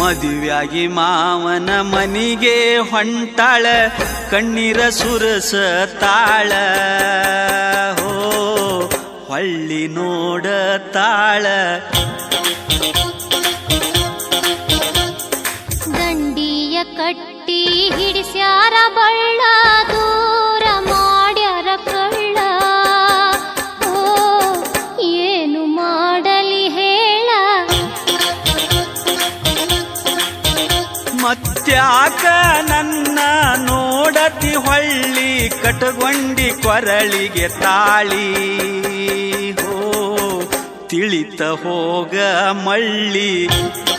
ಮದುವ್ಯಾಗಿ ಮಾವನ ಮನಿಗೆ ಹೊಂಟಾಳ ಕಣ್ಣೀರ ಸುರಸ ತಾಳ ಹೋ ಹೊಳ್ಳಿ ನೋಡ ತಾಳ ದಂಡಿಯ ಕಟ್ಟಿ ಹಿಡಿಸ್ಯಾರ ಬಳ್ಳ ದೂರ ಮಾಡ್ಯಾರ ಕಳ್ಳ ಓ ಏನು ಮಾಡಲಿ ಹೇಳ ಮತ್ಯಾಕ ನನ್ನ ನೋಡತಿ ಹೊಳ್ಳಿ ಕಟಗೊಂಡಿ ಕೊರಳಿಗೆ ತಾಳಿ ಹೋ ತಿಳಿತ ಹೋಗ ಮಳ್ಳಿ